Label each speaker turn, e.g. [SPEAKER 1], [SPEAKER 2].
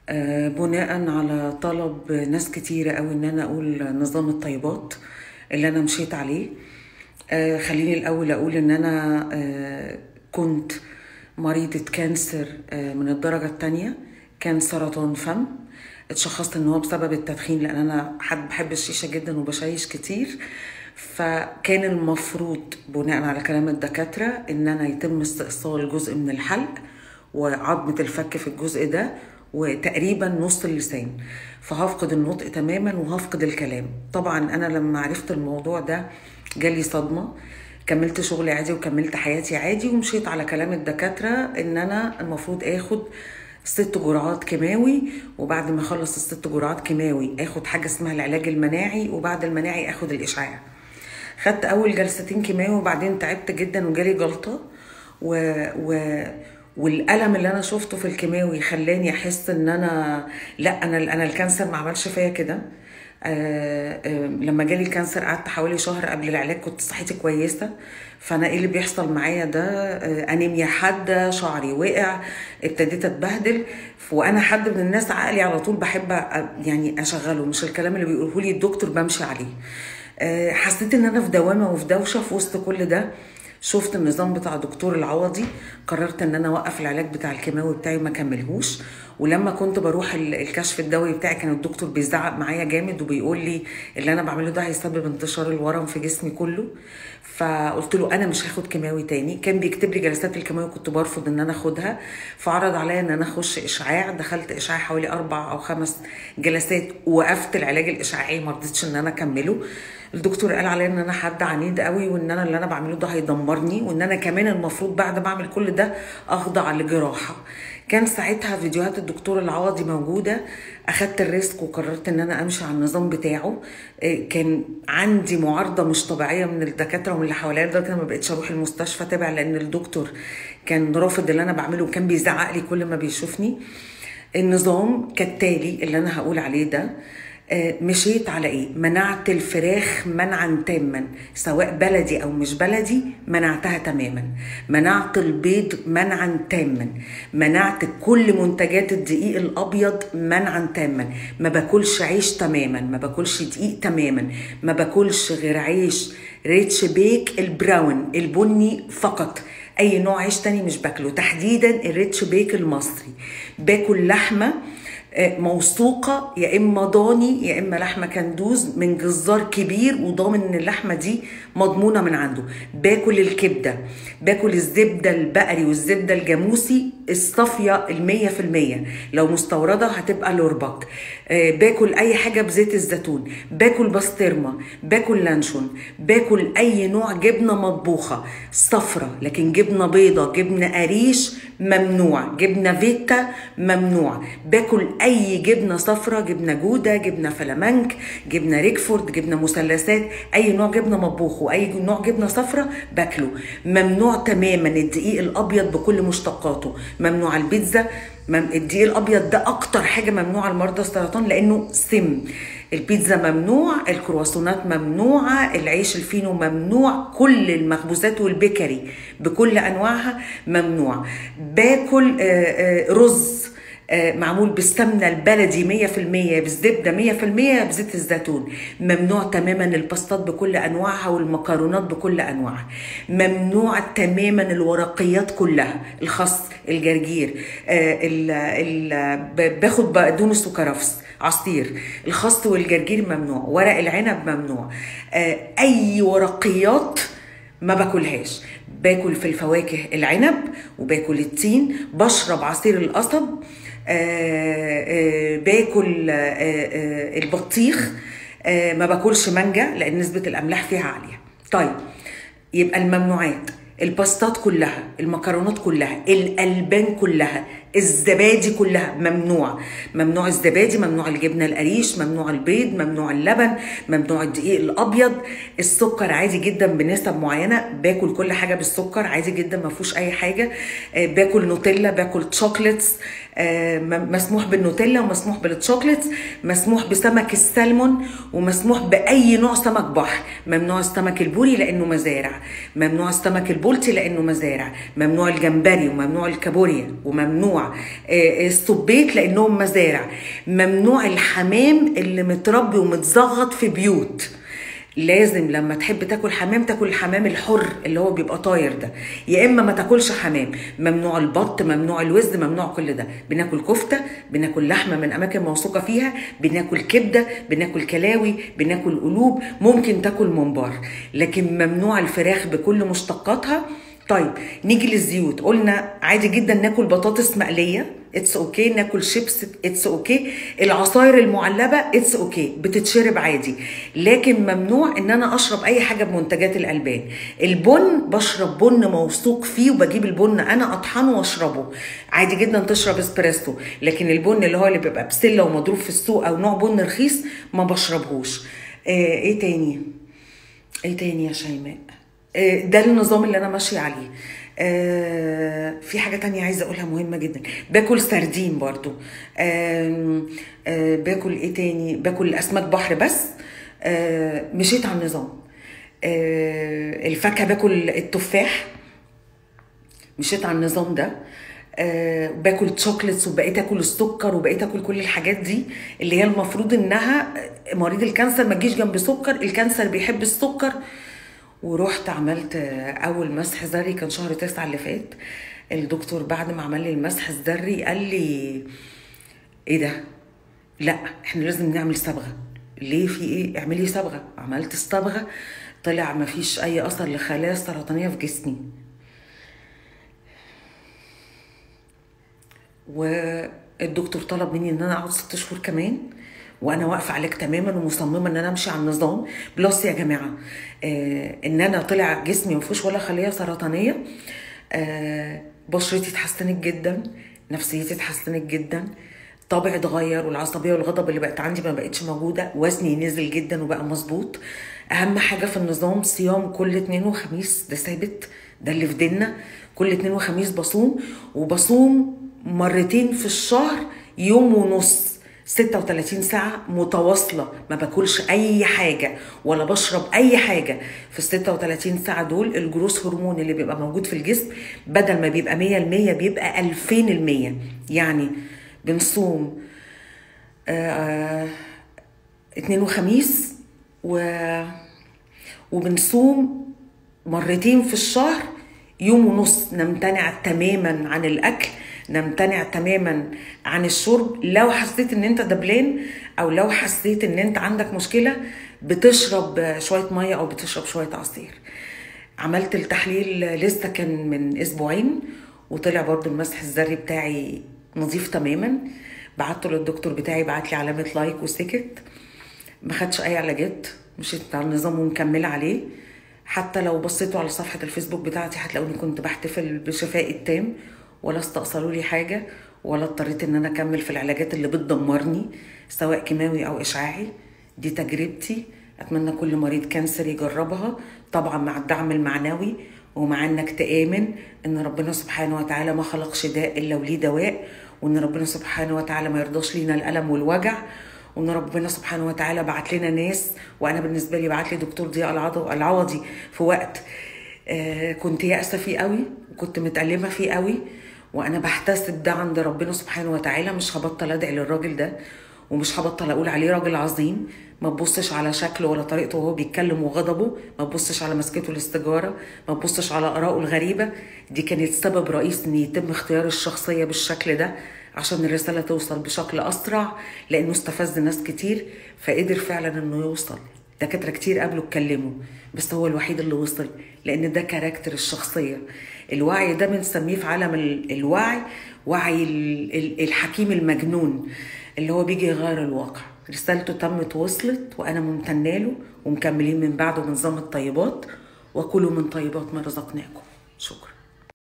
[SPEAKER 1] آه، بناء على طلب ناس كتيرة قوي ان انا اقول نظام الطيبات اللي انا مشيت عليه آه، خليني الاول اقول ان انا آه، كنت مريضة كانسر آه، من الدرجة التانية كان سرطان فم اتشخصت ان هو بسبب التدخين لان انا حد بحب الشيشة جدا وبشيش كتير فكان المفروض بناء على كلام الدكاترة ان انا يتم استئصال جزء من الحلق وعظمة الفك في الجزء ده وتقريبا نص اللسان فهفقد النطق تماما وهفقد الكلام طبعا انا لما عرفت الموضوع ده جالي صدمة كملت شغلي عادي وكملت حياتي عادي ومشيت على كلام الدكاترة ان انا المفروض اخد ست جرعات كيماوي وبعد ما اخلص الست جرعات كيماوي اخد حاجة اسمها العلاج المناعي وبعد المناعي اخد الاشعاع خدت اول جلستين كيماوي وبعدين تعبت جدا وجالي جلطة و... و... والالم اللي انا شفته في الكيماوي خلاني احس ان انا لا انا انا الكانسر ما عملش فيا كده آه آه لما جالي الكانسر قعدت حوالي شهر قبل العلاج كنت صحتي كويسه فانا ايه اللي بيحصل معايا ده آه انيميا حاده شعري وقع ابتديت اتبهدل وانا حد من الناس عقلي على طول بحب يعني اشغله مش الكلام اللي بيقوله لي الدكتور بمشي عليه حسيت ان انا في دوامه وفي دوشه في وسط كل ده شفت النظام بتاع دكتور العوضي قررت ان انا اوقف العلاج بتاع الكيماوي بتاعي ما كملهوش ولما كنت بروح الكشف الدوري بتاعي كان الدكتور بيزعق معايا جامد وبيقول لي اللي انا بعمله ده هيسبب انتشار الورم في جسمي كله فقلت له انا مش هاخد كيماوي تاني كان بيكتب لي جلسات الكيماوي كنت برفض ان انا اخدها فعرض عليا ان انا اخش اشعاع دخلت اشعاع حوالي اربع او خمس جلسات وقفت العلاج الاشعاعي ما رضيتش ان انا اكمله الدكتور قال عليا ان انا حد عنيد قوي وان انا اللي انا بعمله ده هيدمرني وان انا كمان المفروض بعد ما اعمل كل ده اخضع لجراحه كان ساعتها فيديوهات الدكتور العوضي موجوده اخدت الريسك وقررت ان انا امشي على النظام بتاعه كان عندي معارضه مش طبيعيه من الدكاتره ومن اللي حواليا لدرجه انا ما بقتش اروح المستشفى تابع لان الدكتور كان رافض اللي انا بعمله وكان بيزعق لي كل ما بيشوفني النظام كالتالي اللي انا هقول عليه ده مشيت على ايه منعت الفراخ منعا تاما سواء بلدي او مش بلدي منعتها تماما منعت البيض منعا تاما منعت كل منتجات الدقيق الابيض منعا تاما ما باكلش عيش تماما ما باكلش دقيق تماما ما باكلش غير عيش ريتش بيك البراون البني فقط اي نوع عيش تاني مش باكله تحديدا الريتش بيك المصري باكل لحمه موثوقه يا اما ضاني يا اما لحمه كندوز من جزار كبير وضامن ان اللحمه دي مضمونه من عنده باكل الكبده باكل الزبده البقري والزبده الجاموسي الصافيه المية في المية لو مستورده هتبقى لوربك باكل اي حاجه بزيت الزيتون باكل بسطرمه باكل لانشون باكل اي نوع جبنه مطبوخه صفرة لكن جبنه بيضه جبنه قريش ممنوع جبنه فيتا ممنوع باكل اي جبنه صفرة جبنه جوده جبنه فلامنك جبنه ريكفورد جبنه مثلثات اي نوع جبنه مطبوخ واي نوع جبنه صفرة باكله ممنوع تماما الدقيق الابيض بكل مشتقاته ممنوع البيتزا الدقيق الابيض ده اكتر حاجه ممنوعه لمرضى السرطان لانه سم البيتزا ممنوع الكرواسونات ممنوعه العيش الفينو ممنوع كل المخبوزات والبيكري بكل انواعها ممنوع باكل رز معمول بالسمنة البلدي 100% بالزبدة 100% بزيت الزيتون ممنوع تماما الباستات بكل أنواعها والمكرونات بكل أنواعها ممنوع تماما الورقيات كلها الخس الجرجير ال ال باخد بقدونس وكرفس عصير الخس والجرجير ممنوع ورق العنب ممنوع أي ورقيات ما باكلهاش باكل في الفواكه العنب وباكل التين بشرب عصير القصب آآ آآ باكل آآ البطيخ ما باكلش مانجا لان نسبه الاملاح فيها عاليه طيب يبقى الممنوعات الباستات كلها المكرونات كلها الالبان كلها الزبادي كلها ممنوع ممنوع الزبادي ممنوع الجبنه القريش ممنوع البيض ممنوع اللبن ممنوع الدقيق الابيض السكر عادي جدا بنسب معينه باكل كل حاجه بالسكر عادي جدا ما فيهوش اي حاجه باكل نوتيلا باكل تشوكلتس مسموح بالنوتيلا ومسموح بالتشوكلتس مسموح بسمك السلمون ومسموح باي نوع سمك بحر ممنوع السمك البوري لانه مزارع ممنوع السمك البلطي لانه مزارع ممنوع الجمبري وممنوع الكابوريا وممنوع ممنوع آه، السبيت لانهم مزارع ممنوع الحمام اللي متربي ومتزغط في بيوت لازم لما تحب تاكل حمام تاكل الحمام الحر اللي هو بيبقى طاير ده يا اما ما تاكلش حمام ممنوع البط ممنوع الوز ممنوع كل ده بناكل كفته بناكل لحمه من اماكن موثوقه فيها بناكل كبده بناكل كلاوي بناكل قلوب ممكن تاكل ممبار لكن ممنوع الفراخ بكل مشتقاتها طيب نيجي للزيوت قلنا عادي جدا ناكل بطاطس مقليه اتس اوكي okay. ناكل شيبس اتس اوكي okay. العصاير المعلبه اتس اوكي okay. بتتشرب عادي لكن ممنوع ان انا اشرب اي حاجه بمنتجات الالبان البن بشرب بن موثوق فيه وبجيب البن انا اطحنه واشربه عادي جدا تشرب اسبريسو لكن البن اللي هو اللي بيبقى بسله ومضروب في السوق او نوع بن رخيص ما بشربهوش آه ايه تاني ايه تاني يا شيماء آه ده النظام اللي انا ماشيه عليه آه في حاجة تانية عايزة أقولها مهمة جدا باكل سردين برضو آه آه باكل إيه تاني باكل أسماك بحر بس آه مشيت على النظام آه الفاكهة باكل التفاح مشيت على النظام ده آه باكل شوكليتس وبقيت اكل السكر وبقيت اكل كل الحاجات دي اللي هي المفروض انها مريض الكانسر ما تجيش جنب سكر الكانسر بيحب السكر ورحت عملت اول مسح ذري كان شهر تسعة اللي فات الدكتور بعد ما عمل لي المسح الذري قال لي ايه ده لا احنا لازم نعمل صبغه ليه في ايه اعملي صبغه عملت الصبغه طلع ما فيش اي اثر لخلايا سرطانيه في جسمي والدكتور طلب مني ان انا اقعد ست شهور كمان وانا واقفه عليك تماما ومصممه ان انا امشي على النظام بلس يا جماعه آه ان انا طلع جسمي ما فيهوش ولا خليه سرطانيه آه بشرتي اتحسنت جدا نفسيتي اتحسنت جدا طبعي اتغير والعصبيه والغضب اللي بقت عندي ما بقتش موجوده وزني نزل جدا وبقى مظبوط اهم حاجه في النظام صيام كل اثنين وخميس ده ثابت ده اللي في ديننا كل اثنين وخميس بصوم وبصوم مرتين في الشهر يوم ونص 36 ساعة متواصلة ما باكلش أي حاجة ولا بشرب أي حاجة في ال 36 ساعة دول الجروس هرمون اللي بيبقى موجود في الجسم بدل ما بيبقى 100% بيبقى 2000% يعني بنصوم آه اتنين وخميس و وبنصوم مرتين في الشهر يوم ونص نمتنع تماما عن الأكل نمتنع تماما عن الشرب لو حسيت ان انت دبلان او لو حسيت ان انت عندك مشكله بتشرب شويه ميه او بتشرب شويه عصير عملت التحليل لسه كان من اسبوعين وطلع برضو المسح الذري بتاعي نظيف تماما بعته للدكتور بتاعي بعت لي علامه لايك وسكت ما خدش اي علاجات مشيت على النظام ومكمله عليه حتى لو بصيتوا على صفحه الفيسبوك بتاعتي هتلاقوني كنت بحتفل بشفائي التام ولا استأصلوا لي حاجة ولا اضطريت ان انا اكمل في العلاجات اللي بتدمرني سواء كيماوي او اشعاعي دي تجربتي اتمنى كل مريض كانسر يجربها طبعا مع الدعم المعنوي ومع انك تآمن ان ربنا سبحانه وتعالى ما خلقش داء الا وليه دواء وان ربنا سبحانه وتعالى ما يرضاش لينا الالم والوجع وان ربنا سبحانه وتعالى بعت لنا ناس وانا بالنسبه لي بعت لي دكتور ضياء العوضي في وقت آه كنت يائسه فيه قوي وكنت متألمه فيه قوي وانا بحتسب ده عند ربنا سبحانه وتعالى مش هبطل ادعي للراجل ده ومش هبطل اقول عليه راجل عظيم ما تبصش على شكله ولا طريقته وهو بيتكلم وغضبه ما تبصش على مسكته الاستجاره ما تبصش على ارائه الغريبه دي كانت سبب رئيس ان يتم اختيار الشخصيه بالشكل ده عشان الرساله توصل بشكل اسرع لانه استفز ناس كتير فقدر فعلا انه يوصل دكاتره كتير قبله اتكلموا بس هو الوحيد اللي وصل لان ده كاركتر الشخصيه الوعي ده بنسميه في عالم الوعي وعي الحكيم المجنون اللي هو بيجي يغير الواقع رسالته تمت وصلت وانا ممتنه له ومكملين من بعده بنظام الطيبات وكلوا من طيبات ما رزقناكم شكرا